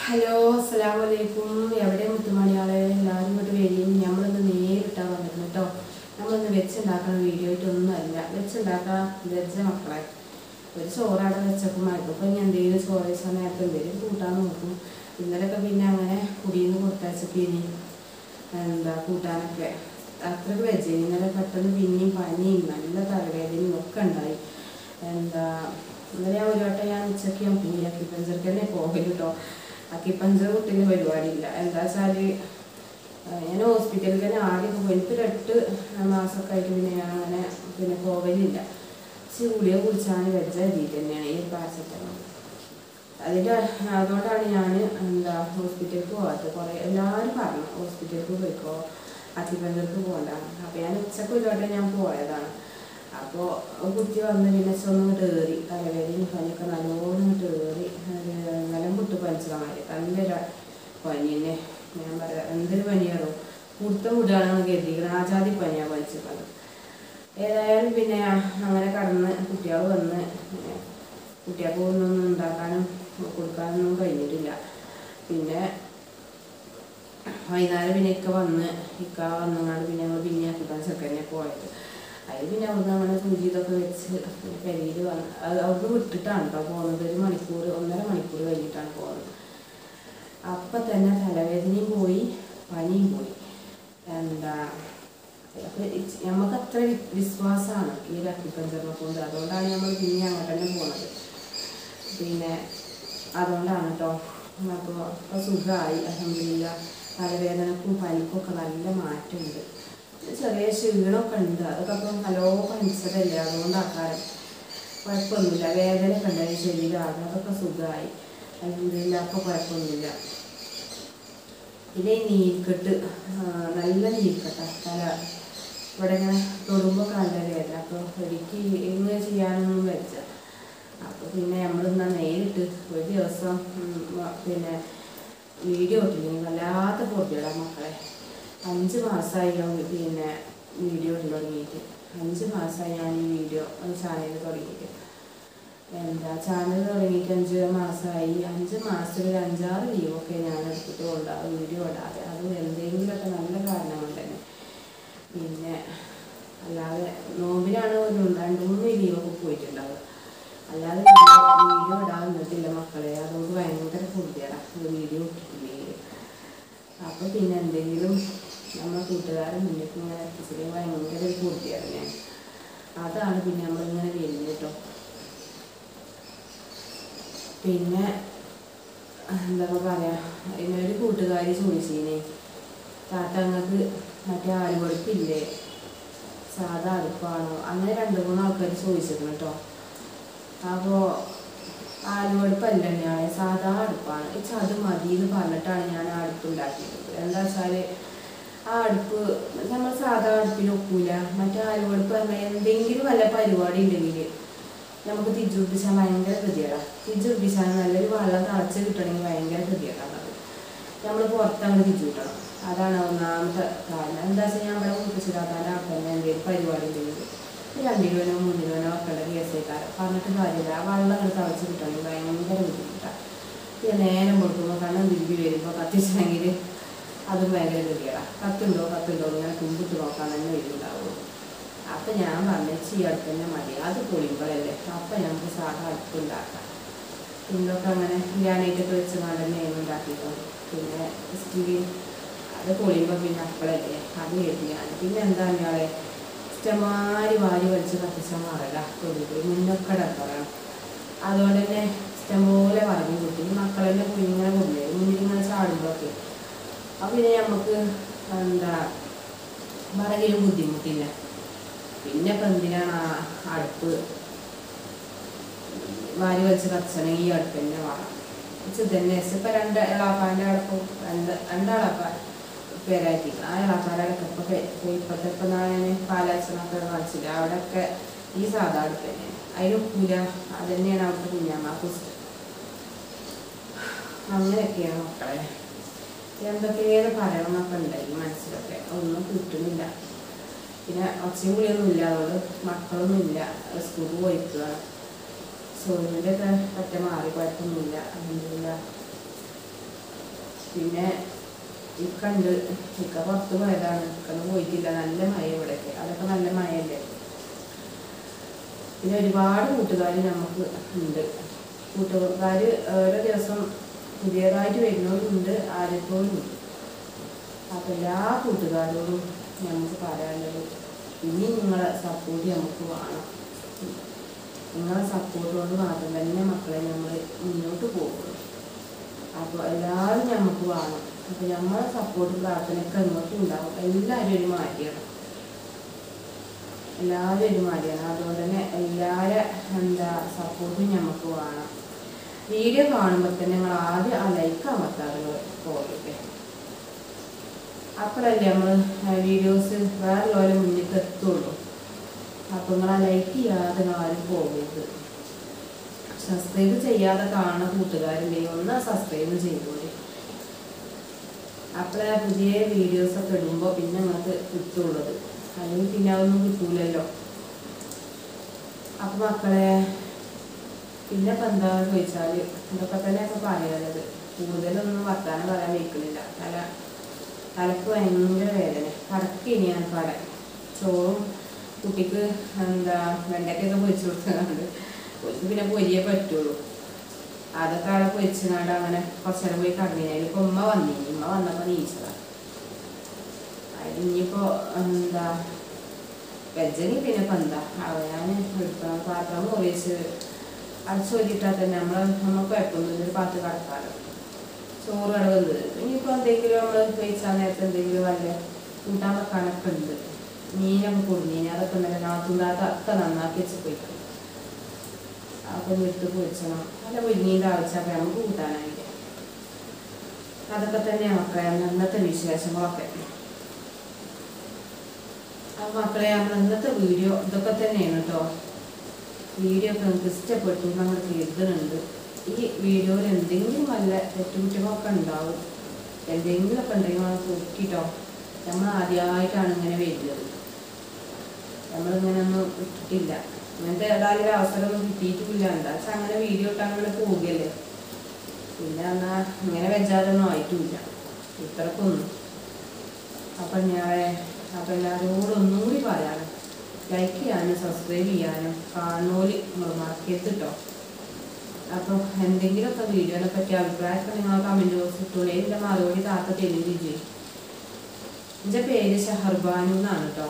hello അസ്സലാമു അലൈക്കും എവിടെ മുത്തുമണിയാളെ എല്ലാവരും ഇങ്ങോട്ട് വരികയും നമ്മളിന്ന് നേരിട്ടാണ് വന്നിരുന്നു കേട്ടോ നമ്മളിന്ന് വെച്ചുണ്ടാക്കുന്ന വീഡിയോ ആയിട്ടൊന്നുമല്ല വെച്ചുണ്ടാക്കാൻ വെച്ച മക്കളെ ഒരു ചോറാടെ വെച്ചപ്പോൾ മഴക്കും ഇനി എന്തെങ്കിലും ചോറ് വെച്ചാൽ നേരത്തെ എന്തെങ്കിലും കൂട്ടാൻ നോക്കും ഇന്നലെയൊക്കെ പിന്നെ അങ്ങനെ കുടിയിൽ നിന്ന് കൊടുത്തയച്ചപ്പോൾ ഇനി എന്താ കൂട്ടാനൊക്കെ അത്രയ്ക്ക് വെച്ച് ഇന്നലെ പെട്ടെന്ന് പിന്നെയും പനിയും നല്ല തലവേദനയും ഒക്കെ ഉണ്ടായി എന്താ ഇന്നലെ ഒരു വട്ടം ഞാൻ ഉച്ചയ്ക്ക് ഞാൻ പോയി അക്കിപ്പഞ്ചർക്ക് തന്നെ പോകല് കേട്ടോ അക്കിപ്പഞ്ചർ കുട്ടീൻ്റെ പരിപാടിയില്ല എന്താ വെച്ചാൽ ഞാൻ ഹോസ്പിറ്റലിൽ തന്നെ ആദ്യമൊക്കെ പോയി എനിക്കൊരു എട്ട് മാസമൊക്കെ ആയിട്ട് പിന്നെ ഞാൻ അങ്ങനെ പിന്നെ പോകലില്ല പക്ഷേ ഗുളിക കുടിച്ചാൽ വെച്ച രീതി തന്നെയാണ് ഈ പാരസെറ്റമോൾ അതിൻ്റെ അതുകൊണ്ടാണ് ഞാൻ എന്താ ഹോസ്പിറ്റലിലേക്ക് പോകാത്തത് കുറേ എല്ലാവരും പറഞ്ഞു ഹോസ്പിറ്റലിലേക്ക് പോയിക്കോ അത്തിപ്പഞ്ചർക്ക് പോകണ്ട അപ്പോൾ ഞാൻ ഉച്ചക്ക് ഒരു വട്ടം ഞാൻ പോയതാണ് അപ്പോൾ കുത്തി വന്ന് പിന്നെ ഒന്ന് കയറി തലവേദനയും പനിയൊക്കെ നല്ലോണം കയറി നിലം പൊട്ട് പനിച്ചതായി നല്ലൊരു പനി തന്നെ ഞാൻ പറയാം എന്തൊരു പനിയാണോ കുടുത്തം വിടുകയാണെന്ന് കരുതിക്കണം ആജാതി പനിയാണ് പനിച്ചിട്ടുണ്ട് ഏതായാലും പിന്നെ അങ്ങനെ കടന്ന് കുട്ടികൾ വന്ന് പിന്നെ കുട്ടികൾക്ക് ഒന്നും ഉണ്ടാക്കാനും കൊടുക്കാനൊന്നും കഴിഞ്ഞിട്ടില്ല പിന്നെ വൈകുന്നേരം പിന്നെ ഇക്ക വന്ന് ഇക്ക വന്നങ്ങാണ്ട് പിന്നെ ഞങ്ങൾ പിന്നെ ആക്കിക്കാൻ ചെക്കനെ പോയത് അതിൽ പിന്നെ അവിടുന്ന് അങ്ങനെ സൂചി ഇതൊക്കെ വെച്ച് പിന്നെ പെരിയിൽ വന്ന് അത് അവിടുന്ന് വിട്ടിട്ടാണ് കേട്ടോ പോകുന്നത് ഒരു മണിക്കൂർ ഒന്നര മണിക്കൂർ കഴിഞ്ഞിട്ടാണ് പോകുന്നത് അപ്പം തന്നെ തലവേദനയും പോയി പനിയും പോയി എന്താ അപ്പൊ ഇച്ച് നമുക്ക് അത്ര വി- വിശ്വാസമാണ് ഈ ഒരു അക്യുപഞ്ചറിനെ കൊണ്ട് അതുകൊണ്ടാണ് നമ്മൾ പിന്നെ അങ്ങോട്ട് തന്നെ പോകുന്നത് പിന്നെ അതുകൊണ്ടാണ് കേട്ടോ അപ്പോൾ ഇപ്പോൾ സുഖമായി അലഹമില്ല തലവേദനക്കും പനിക്കും ഒക്കെ നല്ല മാറ്റമുണ്ട് ചെറിയ ക്ഷീണമൊക്കെ ഉണ്ട് അതൊക്കെ അപ്പം നല്ലോ പനിച്ചതല്ലേ അതുകൊണ്ടാക്കാരം കുഴപ്പമൊന്നുമില്ല വേദനയൊക്കെ ഉണ്ടായി ശരീരം ആകെ അതൊക്കെ സുഖമായി അലഹമില്ല അപ്പോൾ കുഴപ്പമൊന്നുമില്ല പിന്നെ ഈ നീർക്കെട്ട് ആ, നല്ല നീർക്കെട്ട തല ഇവിടെ ഇങ്ങനെ തൊടുമ്പോൾ നല്ല വേദന അപ്പോൾ എനിക്ക് ഇങ്ങനെ ചെയ്യാനൊന്നും വെച്ച അപ്പോൾ പിന്നെ നമ്മളിന്നാ നേരിട്ട് ഒരു ദിവസം ഉം, വ- പിന്നെ വീഡിയോ ഇട്ടില്ലെങ്കിൽ വല്ലാത്ത പൊറുതിയുടെ മക്കളെ അഞ്ച് മാസമായി ഞാൻ പിന്നെ വീഡിയോ ഇട്ട് തുടങ്ങിയിട്ട് അഞ്ച് മാസമായി ഞാൻ ഈ വീഡിയോ ചാനൽ തുടങ്ങിയിട്ട് എന്താ ചാനൽ തുടങ്ങിയിട്ട് അഞ്ച് മാസമായി അഞ്ച് മാസത്തിൽ ഒരു അഞ്ചാറ് ലീവൊക്കെ ഞാൻ എടുത്തിട്ട് കൊണ്ടാകും വീഡിയോ ഇടാതെ അതും എന്തെങ്കിലുമൊക്കെ നല്ല കാരണം കൊണ്ട് തന്നെ പിന്നെ അല്ലാതെ നോമ്പിനാണ് ഒരു രണ്ട് മൂന്ന് ലീവൊക്കെ പോയിട്ടുണ്ടാവുക അല്ലാതെ ഞാൻ വീഡിയോ ഇടാൻ നിന്നിട്ടില്ല മക്കളെ അതുകൊണ്ട് ഭയങ്കര പൊടിയാണ് വീഡിയോ ഇട്ടിട്ടില്ലെങ്കിൽ അപ്പോൾ പിന്നെ എന്തെങ്കിലും നമ്മളെ കൂട്ടുകാരൻ മുന്നിലേക്ക് ഇങ്ങനെ എത്തിച്ചില്ലെങ്കിൽ ഭയങ്കര ഒരു പൊടിയാണ് ഞാൻ അതാണ് പിന്നെ നമ്മളിങ്ങനെ വരുന്നത് കേട്ടോ പിന്നെ എന്താ പറയാ എന്നൊരു കൂട്ടുകാരി ചോദിച്ചീനെ താത്ത അങ്ങക്ക് മറ്റേ ആലുകൊടുപ്പില്ലേ സാധാ അടുപ്പാണോ അങ്ങനെ രണ്ട് മൂന്ന് ആൾക്കാർ ചോദിച്ചിരുന്നു കേട്ടോ അപ്പോൾ ആലുവടുപ്പല്ല ഞാൻ സാധാ അടുപ്പാണ് ഇച്ച അത് മതി എന്ന് പറഞ്ഞിട്ടാണ് ഞാൻ ആ അടുപ്പ് ഉണ്ടാക്കിയത് എന്താ വെച്ചാൽ ആ അടുപ്പ് നമ്മൾ സാധാ അടുപ്പിൽ ഒക്കൂല മറ്റേ ആലുവടുപ്പ് പറഞ്ഞാൽ എന്തെങ്കിലും വല്ല പരിപാടി ഉണ്ടെങ്കിൽ നമുക്ക് തിരിച്ചുപിടിച്ചാൽ ഭയങ്കര ഗതികേടാണ് തിരിച്ചുപിടിച്ചാൽ നല്ലൊരു വെള്ളം തിളച്ച് കിട്ടണമെങ്കിൽ ഭയങ്കര ഗതികേടാണ് അത് നമ്മൾ പുറത്തങ്ങ് തിരിച്ചു കിട്ടണം അതാണ് ഒന്നാമത്തെ കാരണം എന്താ വെച്ചാൽ ഞാൻ ഇവിടെ മുട്ടിച്ചിടാത്താൻ്റെ ആൾക്കാരെ എന്തെങ്കിലും പരിപാടി ഉണ്ടെങ്കിൽ രണ്ട് രൂപനോ മൂന്ന് രൂപനോ വെക്കേണ്ട കേസേക്കാരം പറഞ്ഞിട്ട് കാര്യമില്ല ആ വെള്ളം അങ്ങ് തിളച്ച് കിട്ടണമെങ്കിൽ ഭയങ്കര ബുദ്ധിമുട്ടാണ് പിന്നെ നേരം കൊടുക്കുമ്പോൾ കണ്ണം തിരുമ്പി വരുമ്പോൾ കത്തിച്ചണമെങ്കിൽ അതും ഭയങ്കര ഗതികേടാണ് കത്തുണ്ടോ കത്തുണ്ടോ ഇങ്ങനെ കുമ്പിട്ട് നോക്കാൻ തന്നെ വരുന്നുണ്ടാവുള്ളൂ അപ്പം ഞാൻ പറഞ്ഞു ഈ അടുപ്പ് തന്നെ മതി അത് പൊളിയുമ്പോഴല്ലേ അപ്പം നമുക്ക് സാധാ അടുപ്പ് ഉണ്ടാക്കാം പിന്നൊക്കെ അങ്ങനെ ഗ്രാനൈറ്റൊക്കെ വെച്ച് തന്നെ ഉണ്ടാക്കിയിട്ടുണ്ട് പിന്നെ സ്റ്റീൽ അത് പൊളിയുമ്പോൾ പിന്നെ അപ്പോഴല്ലേ അത് കരുതി ഞാൻ പിന്നെ എന്താ ഞാളെ ഇഷ്ടമാരി വാരി വലിച്ച് കത്തിച്ച മാറല തൊഴിൽ മുന്നൊക്കെ ഡബ്ബറാണ് അതുകൊണ്ട് തന്നെ ഇഷ്ടംപോലെ പറഞ്ഞു കിട്ടി മക്കളെന്നെ പോയി ഇങ്ങനെ കൊണ്ടുപോയി മുന്നിൽ ഇങ്ങനെ ചാടുമ്പോഴൊക്കെ അപ്പം പിന്നെ നമുക്ക് എന്താ വിറകിലും ബുദ്ധിമുട്ടില്ല പിന്നെ ഇപ്പം എന്തിനാണ് ആ അടുപ്പ് വാരി വലിച്ച് കത്തിച്ചണമെങ്കിൽ ഈ അടുപ്പ് തന്നെ വേണം ഇത് തന്നെ ഇപ്പം രണ്ട് ഇളാപ്പാൻ്റെ അടുപ്പും രണ്ട് രണ്ടാളാപ്പ പേരാറ്റി ആ ഇളാപ്പാൻ്റെ അടുപ്പ് ഇപ്പം പോയി ഇപ്പോഴത്തെ ഇപ്പം ഞാൻ പാലാച്ചനൊക്കെ കാണിച്ചില്ല അവിടെയൊക്കെ ഈ സാധാ അടുപ്പ് തന്നെയാണ് അതിനൊക്കൂല അത് തന്നെയാണ് അവിടുത്തെ കുഞ്ഞാമാക്ക് ഇഷ്ടം അങ്ങനെയൊക്കെയാണ് മക്കളെ എന്തൊക്കെയാണ് പറയണമെന്നൊക്കെ ഉണ്ടായി മനസ്സിലൊക്കെ ഒന്നും കിട്ടുന്നില്ല പിന്നെ ഒച്ചയും കൂടിയൊന്നും ഇല്ല അതുകൊണ്ട് മക്കളൊന്നും ഇല്ല സ്കൂളിൽ പോയിക്കുക സോനുവിൻ്റെ ഒക്കെ പറ്റ മാറി കുഴപ്പമൊന്നുമില്ല അലഹമില്ല പിന്നെ ഇക്കണ്ട് ഇക്ക പുറത്ത് പോയതാണ് ഇക്കൊന്നും പോയിട്ടില്ല നല്ല മഴ ഇവിടെയൊക്കെ അതൊക്കെ നല്ല മഴയല്ലേ പിന്നെ ഒരുപാട് കൂട്ടുകാർ നമുക്ക് ഉണ്ട് കൂട്ടുകാർ ഓരോ ദിവസം പുതിയതായിട്ട് വരുന്നവരുണ്ട് ആരെപ്പോഴും ഉണ്ട് അപ്പം എല്ലാ കൂട്ടുകാരോടും നമുക്ക് പറയാനുള്ളത് ഇനി നിങ്ങളെ സപ്പോർട്ട് നമുക്ക് വേണം നിങ്ങളെ സപ്പോർട്ട് കൊണ്ട് മാത്രം തന്നെ മക്കളെ നമ്മൾ മുന്നോട്ട് പോകുള്ളൂ അപ്പോൾ എല്ലാവരും നമുക്ക് വേണം അപ്പോൾ നമ്മളെ സപ്പോർട്ട് പ്രാർത്ഥനയൊക്കെ നിങ്ങൾക്ക് ഉണ്ടാവും എല്ലാവരും ഒരു മാറ്റിയാണ് എല്ലാവരും ഒരു മാറ്റിയാണ് അതുകൊണ്ട് തന്നെ എല്ലാവരും എന്താ സപ്പോർട്ടും നമുക്ക് വേണം വീഡിയോ കാണുമ്പോൾ തന്നെ നിങ്ങൾ ആദ്യം ആ ലൈക്ക് അമർത്താതെ പോകട്ടെ അപ്പോഴല്ലേ നമ്മൾ വീഡിയോസ് വേറെ മുന്നിൽ എത്തുള്ളൂ അപ്പോൾ നിങ്ങൾ ആ ലൈക്ക് ചെയ്യാതെ നിങ്ങൾ ആരും പോകരുത് സബ്സ്ക്രൈബ് ചെയ്യാതെ കാണുന്ന കൂട്ടുകാരുണ്ടെങ്കിൽ ഒന്ന് സബ്സ്ക്രൈബ് ചെയ്തോളി അപ്പോഴേ പുതിയ വീഡിയോസ് ഒക്കെ ഇടുമ്പോൾ പിന്നെ നിങ്ങൾക്ക് കിട്ടുള്ളത് അല്ലെങ്കിൽ പിന്നെ അതൊന്നും കിട്ടൂലല്ലോ അപ്പൊ മക്കളെ പിന്നെ ഇപ്പം എന്താ ചോദിച്ചാൽ ഇതൊക്കെ തന്നെ ഇപ്പൊ പറയാനുള്ളത് കൂടുതലൊന്നും വർത്താനം പറയാൻ വയ്ക്കുന്നില്ല തല തലക്ക് ഭയങ്കര വേദന കടക്കിനി ഞാൻ പറയാൻ ചോറും കുട്ടിക്ക് എന്താ വെണ്ടയ്ക്കൊക്കെ പൊരിച്ചു കൊടുക്കുന്നുണ്ട് പൊരിച്ച് പിന്നെ പൊരിയേ പറ്റുള്ളൂ അതൊക്കെ അവിടെ പൊരിച്ചുകൊണ്ട് അങ്ങനെ കുറച്ചേരം പോയി കടന്നു ഇപ്പൊ ഉമ്മ വന്നിനി ഉമ്മ വന്നപ്പോ നീച്ചതാ അതിന് ഇനിയിപ്പോ എന്താ വെജെങ്കിൽ പിന്നെ ഇപ്പൊ എന്താ അവനാൻ എടുക്കണം പാത്രം മുറിച്ച് അടിച്ചു വെച്ചിട്ടാൽ തന്നെ നമ്മൾ നമുക്ക് കുഴപ്പമൊന്നുമില്ല ഒരു പാത്ത് കടക്കാറ് ചോറ് അടവുന്നത് ഇനിയിപ്പോൾ എന്തെങ്കിലും നമ്മൾ കഴിച്ചാൽ നേരത്തെ എന്തെങ്കിലും വല്ല കൂട്ടാൻ വെക്കാനൊക്കെ ഉണ്ട് മീനൊക്കെ കൊടുന്നീന് അതൊക്കെ ഉണ്ടല്ലോ നാത്തുണ്ടാത്ത ഒക്കെ നന്നാക്കി വെച്ച് പോയിട്ടുണ്ട് അപ്പം വിട്ട് പൊരിച്ചണം നല്ല മുരിങ്ങീൻ്റെ ആവശ്യമൊക്കെ നമുക്ക് കൂട്ടാനായിട്ട് അതൊക്കെ തന്നെയാണ് മക്കളെ ഇന്നത്തെ വിശേഷങ്ങളൊക്കെ അപ്പം മക്കളെ നമ്മൾ ഇന്നത്തെ വീഡിയോ ഇതൊക്കെ തന്നെയാണ് കേട്ടോ വീഡിയോ ഒക്കെ നിങ്ങൾക്ക് ഇഷ്ടപ്പെട്ടു നമ്മൾ കരുതുന്നുണ്ട് ഈ വീഡിയോയിൽ എന്തെങ്കിലും വല്ല തെറ്റുകുറ്റങ്ങളൊക്കെ ഉണ്ടാവും എന്തെങ്കിലുമൊക്കെ ഉണ്ടെങ്കിൽ നമ്മൾ നോക്കിട്ടോ നമ്മൾ ആദ്യമായിട്ടാണ് ഇങ്ങനെ വരുന്നത് നമ്മളിങ്ങനെ ഒന്നും ഇട്ടിട്ടില്ല അങ്ങനത്തെ ഏതായാലും ഒരു അവസരമൊന്നും കിട്ടിയിട്ടില്ല എന്താ വെച്ചാൽ അങ്ങനെ വീഡിയോ ഇട്ട് അങ്ങനെ പോവുകയല്ലേ പിന്നെ എന്നാ ഇങ്ങനെ വെച്ചാലൊന്നും ആയിട്ടില്ല ഇത്രക്കൊന്നും അപ്പം ഞാൻ അപ്പം എല്ലാവരോടും ഒന്നും കൂടി പറയാനും ലൈക്ക് ചെയ്യാനും സബ്സ്ക്രൈബ് ചെയ്യാനും കാണുന്നോല് നിങ്ങൾ മറക്കരുത് കേട്ടോ അപ്പോൾ എന്തെങ്കിലുമൊക്കെ വീഡിയോനെ പറ്റി അഭിപ്രായമൊക്കെ നിങ്ങൾ കമൻറ്റ് ബോക്സ് ഇട്ടോളൂ എൻ്റെ മറുപടി താത്ത തരും ചെയ്യും എൻ്റെ പേര് ഷഹർബാനു എന്നാണ് കേട്ടോ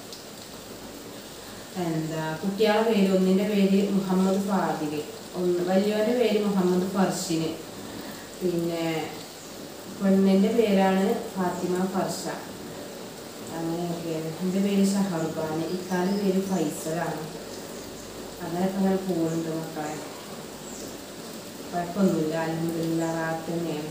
എന്താ കുട്ടികളുടെ പേര് ഒന്നിൻ്റെ പേര് മുഹമ്മദ് ഫാദിൽ ഒന്ന് വലിയവൻ്റെ പേര് മുഹമ്മദ് ഫർഷിന് പിന്നെ പെണ്ണിൻ്റെ പേരാണ് ഫാത്തിമ ഫർഷ അങ്ങനെയൊക്കെയാണ് എൻ്റെ പേര് ഷഹർബാൻ ഇക്കാൻ്റെ പേര് ഫൈസലാണ് അങ്ങനെയൊക്കെ അങ്ങനെ പോകുന്നുണ്ട് മക്കളെ കുഴപ്പമൊന്നുമില്ല അലഹമില്ല റാത്ത് തന്നെയാണ്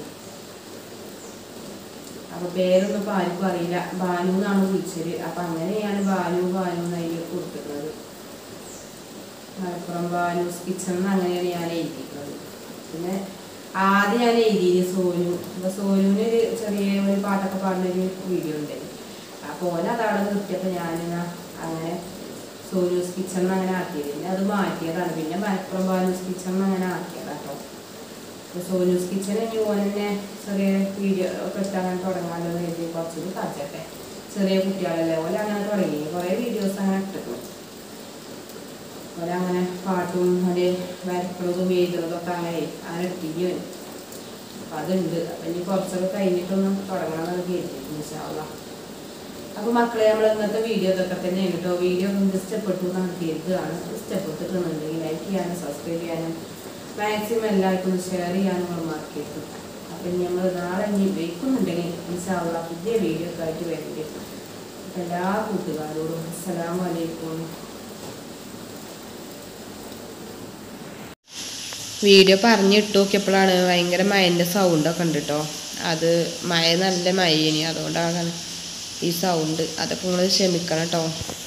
അപ്പൊ പേരൊന്നും ഇപ്പൊ ആർക്കും അറിയില്ല ബാലു എന്നാണ് വിളിച്ചത് അപ്പൊ അങ്ങനെയാണ് ബാലു ബാലു എന്ന് അതിൽ കൊടുത്തിട്ടുള്ളത് മലപ്പുറം ബാലൂസ് കിച്ചൺ എന്ന് അങ്ങനെയാണ് ഞാൻ എഴുതിയിട്ടുള്ളത് പിന്നെ ആദ്യം ഞാൻ എഴുതിയത് സോനു അപ്പൊ സോനുവിന് ഒരു ചെറിയ ഒരു പാട്ടൊക്കെ പാടുന്നൊരു വീഡിയോ ഉണ്ട് അപ്പോൾ ഓല അതവിടെ നിർത്തിയപ്പോൾ ഞാനിങ്ങനെ അങ്ങനെ സോനൂസ് കിച്ചൺ എന്ന് അങ്ങനെ ആക്കിയത് പിന്നെ അത് മാറ്റിയതാണ് പിന്നെ മലപ്പുറം ബാലൂസ് കിച്ചൺ എന്ന് അങ്ങനെ ആക്കിയതാണ് കേട്ടോ സോനൂസ് കിച്ചൺ ഇനി ഓനെന്നെ ചെറിയ വീഡിയോ ഒക്കെ ഇട്ട് അങ്ങനെ തുടങ്ങാമല്ലോ എന്ന് കരുതി കുറച്ചുകൂടി കാച്ചട്ടെ ചെറിയ കുട്ടികളല്ലേ ഓല അങ്ങനെ തുടങ്ങി കുറേ വീഡിയോസ് അങ്ങനെ ഇട്ടിട്ടു ഓല അങ്ങനെ പാട്ടും ഒരു വരക്കുന്നതും എഴുതുന്നതും ഒക്കെ അങ്ങനെ അങ്ങനെ ഇട്ടിരിക്കും വരും അപ്പം അതുണ്ട് അപ്പം ഇനി കുറച്ചൊക്കെ കഴിഞ്ഞിട്ടൊന്ന് തുടങ്ങണം എന്നൊക്കെ കരുതി ഇൻഷാള്ള അപ്പോൾ മക്കളെ നമ്മൾ ഇന്നത്തെ വീഡിയോ ഇതൊക്കെ തന്നെയാണ് കേട്ടോ വീഡിയോ നിങ്ങൾക്ക് ഇഷ്ടപ്പെട്ടു എന്നാണ് കരുതുകയാണ് ഇഷ്ടപ്പെട്ടിട്ടുണ്ടെങ്കിൽ ലൈക്ക് ചെയ്യാനും സബ്സ്ക്രൈബ് ചെയ്യാനും മാക്സിമം എല്ലാവർക്കും ഷെയർ ചെയ്യാനും നമ്മൾ മറക്കരുത് അപ്പം ഇനി നമ്മൾ നാളെ ഇനി വയ്ക്കുന്നുണ്ടെങ്കിൽ ഇൻഷാള്ള പുതിയ വീഡിയോ ഒക്കെ ആയിട്ട് വരട്ടെ അപ്പം എല്ലാ കൂട്ടുകാരോടും അസ്സലാമു അലൈക്കും വീഡിയോ പറഞ്ഞിട്ട് നോക്കിയപ്പോഴാണ് ഭയങ്കര മഴൻ്റെ സൗണ്ടൊക്കെ ഉണ്ട് കേട്ടോ അത് മഴ നല്ല മഴ ഇനി അതുകൊണ്ടാണ് ഈ സൗണ്ട് അതൊക്കെ നിങ്ങൾ ക്ഷമിക്കണം കേട്ടോ